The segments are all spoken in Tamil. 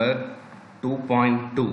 நம்பர் டூ பாயிண்ட் டூ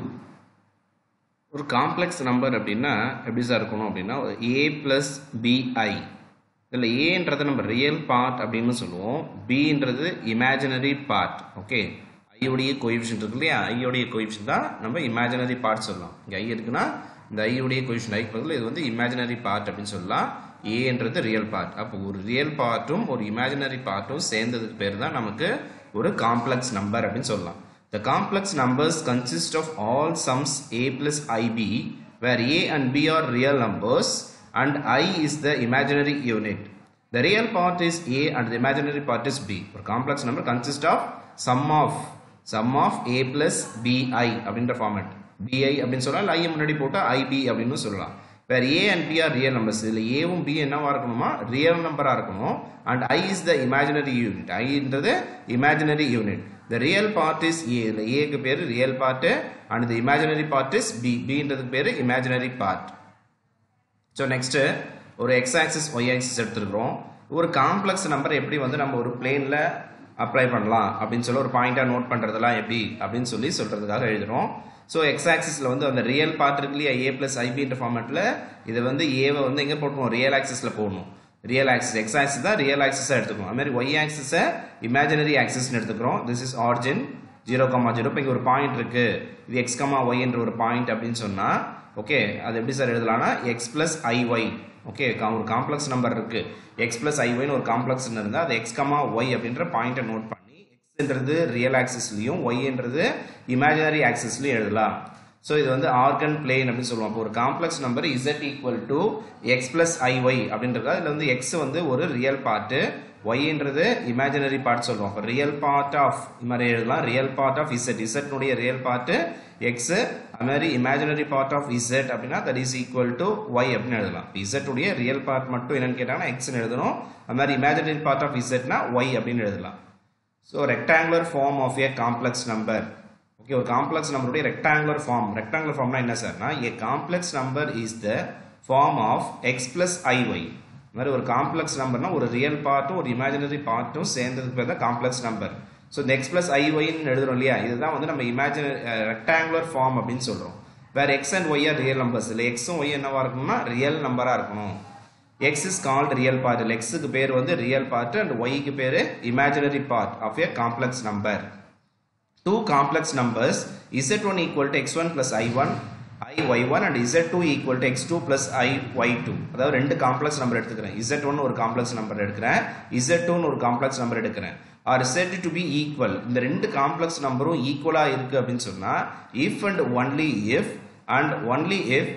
ஒரு காம்ப்ளெக்ஸ் நம்பர் அப்படின்னா எப்படி சார் இருக்கணும் அப்படின்னா ஏ ப்ளஸ் பிஐ இதில் ஏன்றதை நம்ம ரியல் பார்ட் அப்படின்னு சொல்லுவோம் பின்றது இமேஜினரி பார்ட் ஓகே ஐயோடைய கோஎஃபிஷியன்ட் இருக்கு இல்லையா ஐயோடைய கோஎஃபிஷியன்ட் தான் நம்ம இமேஜினரி பார்ட் சொல்லலாம் இங்கே ஐ இருக்குன்னா இந்த ஐயோடைய கோஎஃபிஷியன்ட் ஐக்கு பதில் இது வந்து இமேஜினரி பார்ட் அப்படின்னு சொல்லலாம் ஏன்றது ரியல் பார்ட் அப்போ ஒரு ரியல் பார்ட்டும் ஒரு இமேஜினரி பார்ட்டும் சேர்ந்ததுக்கு பேர் தான் நமக்கு ஒரு காம்ப்ளெக்ஸ் நம்பர் அப்படின்னு சொல்லலாம் The complex numbers consist of all sums a plus ib where a and b are real numbers and i is the imaginary unit. The real part is a and the imaginary part is b. ஒரு complex number consists of sum of sum of a plus bi அப்படின்ற ஃபார்மேட் bi அப்படின்னு சொல்லலாம் இல்லை ஐ முன்னாடி போட்டால் ib அப்படின்னு சொல்லலாம் where A and B are real numbers இதில் ஏவும் பி என்னவா இருக்கணுமா ரியல் நம்பராக இருக்கணும் and I is the imaginary unit ஐன்றது imaginary unit the real part is A இல்லை ஏக்கு பேர் real part and the imaginary part is B பின்றதுக்கு பேர் இமேஜினரி பார்ட் ஸோ நெக்ஸ்ட்டு ஒரு எக்ஸ் ஆக்சிஸ் ஒய் ஆக்சிஸ் எடுத்துருக்கிறோம் ஒரு காம்ப்ளெக்ஸ் நம்பர் எப்படி வந்து நம்ம ஒரு பிளேனில் அப்ளை பண்ணலாம் அப்படின்னு சொல்லி ஒரு பாயிண்டாக நோட் பண்ணுறதெல்லாம் எப்படி அப்படின்னு சொல்லி சொல்கிறதுக்காக எழுதுகிறோம் ஸோ எக்ஸ் ஆக்சிஸில் வந்து அந்த ரியல் பார்ட் இருக்கு இல்லையா ஏ ப்ளஸ் ஐபின்ற ஃபார்மேட்டில் இதை வந்து ஏவை வந்து எங்கே போட்டுருவோம் ரியல் ஆக்சிஸில் போடணும் ரியல் ஆக்சிஸ் எக்ஸ் ஆக்சிஸ் தான் ரியல் ஆக்சிஸாக எடுத்துக்கணும் அது மாதிரி ஒய் ஆக்சிஸை இமேஜினரி ஆக்சிஸ்னு எடுத்துக்கிறோம் this is origin zero comma zero இப்போ இங்கே ஒரு பாயிண்ட் இருக்கு இது எக்ஸ் கமா ஒய்ன்ற ஒரு பாயிண்ட் அப்படின்னு சொன்னால் ஓகே அது எப்படி சார் எழுதலாம்னா எக்ஸ் பிளஸ் ஐஒய் ஓகே ஒரு காம்ப்ளெக்ஸ் நம்பர் இருக்கு எக்ஸ் பிளஸ் ஐஒய்னு ஒரு காம்ப்ளெக்ஸ் இருந்தால் அது எக்ஸ் கமா ஒய் அப்படின்ற பாயிண்ட்டை நோட் பண்ணி எக்ஸ்ன்றது ரியல் ஆக்சிஸ்லையும் ஒய்ன்றது இமேஜினரி ஆக்சிஸ்லையும் எழுதலாம் ஸோ இது வந்து ஆர்கன் பிளேன் அப்படின்னு சொல்லுவோம் அப்போ ஒரு complex number Z equal to X plus I Y அப்படின்றது அதில் வந்து எக்ஸ் வந்து ஒரு ரியல் பார்ட்டு ஒய்ன்றது இமேஜினரி பார்ட் சொல்லுவோம் அப்போ ரியல் பார்ட் ஆஃப் இது மாதிரி எழுதலாம் ரியல் பார்ட் ஆஃப் இசட் இசட்னுடைய ரியல் பார்ட்டு எக்ஸ் அது மாதிரி இமேஜினரி பார்ட் ஆஃப் இசட் அப்படின்னா that is equal to Y அப்படின்னு எழுதலாம் இசட் உடைய ரியல் பார்ட் மட்டும் என்னன்னு கேட்டாங்கன்னா எக்ஸ்னு எழுதணும் அது மாதிரி இமேஜினரி பார்ட் ஆஃப் இசட்னா ஒய் அப்படின்னு எழுதலாம் so rectangular form of a complex number okay ஒரு காம்ப்ளெக்ஸ் நம்பருடைய ரெக்டாங்குலர் ஃபார்ம் ரெக்டாங்குலர் ஃபார்ம்னா என்ன சார்னா a complex number is the form of X plus I Y மாதிரி ஒரு காம்ப்ளெக்ஸ் நம்பர்னா ஒரு ரியல் பார்ட்டும் ஒரு இமேஜினரி பார்ட்டும் சேர்ந்ததுக்கு பேர் தான் காம்ப்ளெக்ஸ் நம்பர் ஸோ இந்த எக்ஸ் பிளஸ் ஐஒய்னு எழுதுறோம் இல்லையா இதுதான் வந்து நம்ம இமேஜினரி ரெக்டாங்குலர் ஃபார்ம் அப்படின்னு சொல்கிறோம் where X and Y are real numbers இல்லை எக்ஸும் ஒய் என்னவா இருக்கணும்னா ரியல் நம்பராக இருக்கணும் X is called real part இல்லை எக்ஸுக்கு பேர் வந்து ரியல் பார்ட் அண்ட் ஒய்க்கு பேர் imaginary part of a complex number two complex numbers z1 equal to x1 plus i1 i y1 and z2 equal to x2 plus i y2 அதாவது ரெண்டு காம்ப்ளெக்ஸ் நம்பர் எடுத்துக்கிறேன் z1 ஒரு காம்ப்ளெக்ஸ் நம்பர் எடுக்கிறேன் z2 ஒரு காம்ப்ளெக்ஸ் நம்பர் எடுக்கிறேன் are said to be equal இந்த ரெண்டு காம்ப்ளெக்ஸ் நம்பரும் ஈக்குவலா இருக்கு அப்படின்னு சொன்னா if and only if and only if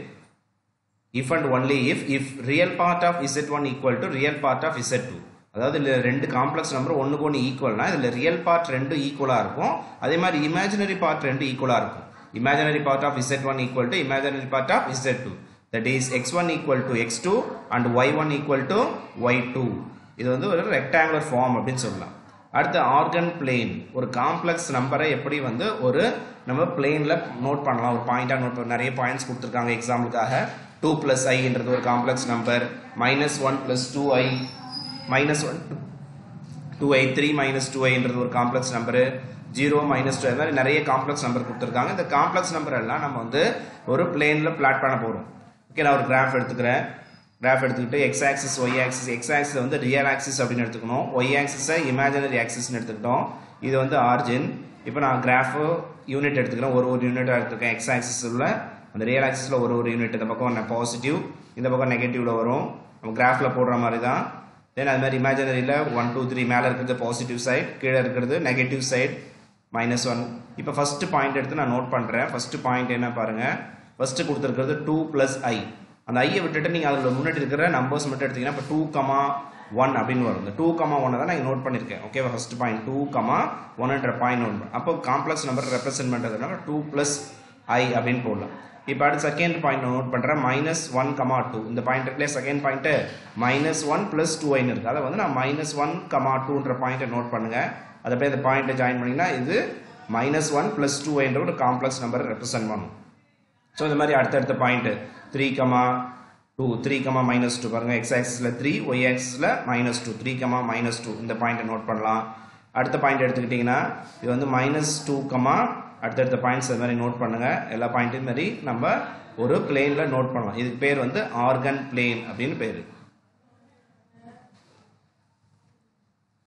if and only if if real part of z1 equal to real part of z2 அதாவது இதில் ரெண்டு காம்ப்ளெக்ஸ் நம்பர் ஒன்றுக்கு ஒன்று ஈக்குவல்னா இதில் ரியல் பார்ட் ரெண்டு ஈக்குவலாக இருக்கும் அதே மாதிரி இமேஜினரி பார்ட் ரெண்டு ஈக்குவலாக இருக்கும் imaginary part of Z one equal to imaginary part of Z two that is X one equal to X two and Y one equal to Y two இது வந்து ஒரு ரெக்டாங்குலர் ஃபார்ம் அப்படின்னு சொல்லலாம் அடுத்து ஆர்கன் பிளேன் ஒரு காம்ப்ளெக்ஸ் நம்பரை எப்படி வந்து ஒரு நம்ம பிளேனில் நோட் பண்ணலாம் ஒரு பாயிண்டாக நோட் பண்ண நிறைய பாயிண்ட்ஸ் கொடுத்துருக்காங்க எக்ஸாம்பிளுக்காக டூ ப்ளஸ் ஐன்றது ஒரு complex number minus one plus two I minus one two I three minus two ஐன்றது ஒரு complex number zero minus two மாதிரி நிறைய காம்ப்ளெக்ஸ் நம்பர் கொடுத்துருக்காங்க இந்த காம்ப்ளெக்ஸ் நம்பர் எல்லாம் நம்ம வந்து ஒரு பிளேனில் பிளாட் பண்ண போகிறோம் ஓகே நான் ஒரு கிராஃப் எடுத்துக்கிறேன் கிராஃப் எடுத்துக்கிட்டு X axis Y axis X axis வந்து ரியல் ஆக்சிஸ் அப்படின்னு எடுத்துக்கணும் ஒய் ஆக்சிஸை இமேஜினரி ஆக்சிஸ்னு எடுத்துக்கிட்டோம் இது வந்து ஆர்ஜின் இப்போ நான் கிராஃபு யூனிட் எடுத்துக்கிறேன் ஒரு ஒரு யூனிட்டாக எடுத்துருக்கேன் எக்ஸ் ஆக்சிஸ் உள்ள அந்த ரியல் ஆக்சிஸில் ஒரு ஒரு யூனிட் இந்த பக்கம் பாசிட்டிவ் இந்த பக்கம் நெகட்டிவ்ல வரும் நம்ம கிராஃபில் போடுற மாதிரி தான் தென் அது மாதிரி இமேஜினரியில் ஒன் டூ த்ரீ மேலே இருக்கிறது பாசிட்டிவ் சைட் கீழே இருக்கிறது நெகட்டிவ் சைட் மைனஸ் ஒன் இப்போ ஃபஸ்ட்டு பாயிண்ட் எடுத்து நான் நோட் பண்ணுறேன் ஃபஸ்ட்டு பாயிண்ட் என்ன பாருங்கள் ஃபஸ்ட்டு கொடுத்துருக்கிறது டூ ப்ளஸ் ஐ அந்த ஐயை விட்டுட்டு நீங்கள் அதில் முன்னாடி இருக்கிற நம்பர்ஸ் மட்டும் எடுத்தீங்கன்னா இப்போ டூ கமா ஒன் அப்படின்னு வரும் இந்த டூ கமா ஒன்னை தான் நான் நோட் பண்ணியிருக்கேன் okay first point two comma ஒன்ன்ற பாயிண்ட் நோட் அப்போ காம்ப்ளெக்ஸ் நம்பர் ரெப்ரசென்ட் பண்ணுறதுனால டூ ப்ளஸ் ஐ அப்படின்னு போடலாம் இப்போ அடுத்து செகண்ட் பாயிண்ட் நோட் பண்ணுறேன் மைனஸ் ஒன் கமா டூ இந்த பாயிண்ட் இருக்குல்ல second point minus one plus two ஐன்னு இருக்குது அதை வந்து நான் மைனஸ் ஒன் கமா டூன்ற பாயிண்ட்டை நோட் பண்ணுங்கள் அதை போய் இந்த பாயிண்ட்டை ஜாயின் பண்ணிங்கன்னா இது மைனஸ் ஒன் ப்ளஸ் டூ என்ற ஒரு காம்ப்ளெக்ஸ் நம்பர் ரெப்ரசென்ட் பண்ணும் ஸோ இந்த மாதிரி அடுத்தடுத்த point three comma two three comma minus two பாருங்கள் எக்ஸ் ஆக்சிஸில் த்ரீ ஒய் ஆக்சிஸில் minus two three comma minus two இந்த பாயிண்ட்டை நோட் பண்ணலாம் அடுத்த பாயிண்ட் எடுத்துக்கிட்டிங்கன்னா இது வந்து மைனஸ் டூ கமா அடுத்தடுத்த பாயிண்ட்ஸ் அது மாதிரி நோட் பண்ணுங்கள் எல்லா பாயிண்ட்டையும் மாதிரி நம்ம ஒரு பிளேனில் நோட் பண்ணலாம் இதுக்கு பேர் வந்து ஆர்கன் பிளேன் அப்படின்னு பேர்